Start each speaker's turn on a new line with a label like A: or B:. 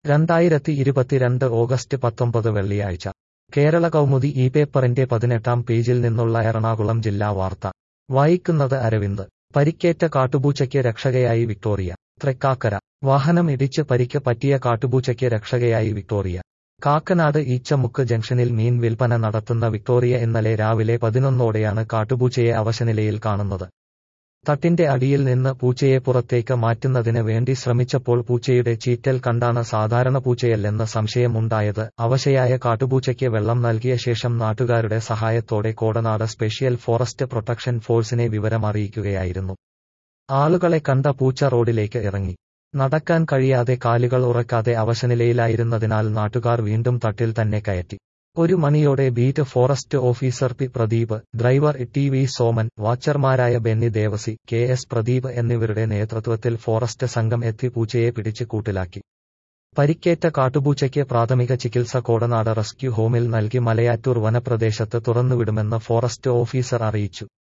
A: രണ്ടായിരത്തി ഇരുപത്തിരണ്ട് ഓഗസ്റ്റ് പത്തൊമ്പത് വെള്ളിയാഴ്ച കേരള കൗമുദി ഈ പേപ്പറിന്റെ പതിനെട്ടാം പേജിൽ നിന്നുള്ള എറണാകുളം ജില്ലാ വാർത്ത വായിക്കുന്നത് അരവിന്ദ് പരിക്കേറ്റ കാട്ടുപൂച്ചയ്ക്ക് രക്ഷകയായി വിക്ടോറിയ തൃക്കാക്കര വാഹനം ഇടിച്ച് പരിക്ക് പറ്റിയ കാട്ടുപൂച്ചയ്ക്ക് രക്ഷകയായി വിക്ടോറിയ കാക്കനാട് ഈച്ചമുക്ക് ജംഗ്ഷനിൽ മീൻ വിൽപ്പന നടത്തുന്ന വിക്ടോറിയ ഇന്നലെ രാവിലെ പതിനൊന്നോടെയാണ് കാട്ടുപൂച്ചയെ അവശനിലയിൽ കാണുന്നത് തട്ടിന്റെ അടിയിൽ നിന്ന് പൂച്ചയെ പുറത്തേക്ക് മാറ്റുന്നതിന് വേണ്ടി ശ്രമിച്ചപ്പോൾ പൂച്ചയുടെ ചീറ്റൽ കണ്ടാണ് സാധാരണ പൂച്ചയല്ലെന്ന് സംശയമുണ്ടായത് അവശയായ കാട്ടുപൂച്ചയ്ക്ക് വെള്ളം നൽകിയ ശേഷം നാട്ടുകാരുടെ സഹായത്തോടെ കോടനാട് സ്പെഷ്യൽ ഫോറസ്റ്റ് പ്രൊട്ടക്ഷൻ ഫോഴ്സിനെ വിവരമറിയിക്കുകയായിരുന്നു ആളുകളെ കണ്ട പൂച്ച റോഡിലേക്ക് ഇറങ്ങി നടക്കാൻ കഴിയാതെ കാലുകൾ ഉറക്കാതെ അവശനിലയിലായിരുന്നതിനാൽ നാട്ടുകാർ വീണ്ടും തട്ടിൽ തന്നെ കയറ്റി ഒരു മണിയോടെ beat forest officer P Pradeep driver T V Soman വാച്ചർമാരായ ബെന്നി ദേവസി കെ എസ് പ്രദീപ് എന്നിവരുടെ നേതൃത്വത്തിൽ ഫോറസ്റ്റ് സംഘം എത്തി പൂച്ചയെ പിടിച്ച് കൂട്ടിലാക്കി പരിക്കേറ്റ കാട്ടുപൂച്ചയ്ക്ക് പ്രാഥമിക ചികിത്സ കോടനാട് റെസ്ക്യൂ ഹോമിൽ നൽകി മലയാറ്റൂർ വനപ്രദേശത്ത് തുറന്നുവിടുമെന്ന് ഫോറസ്റ്റ് ഓഫീസർ അറിയിച്ചു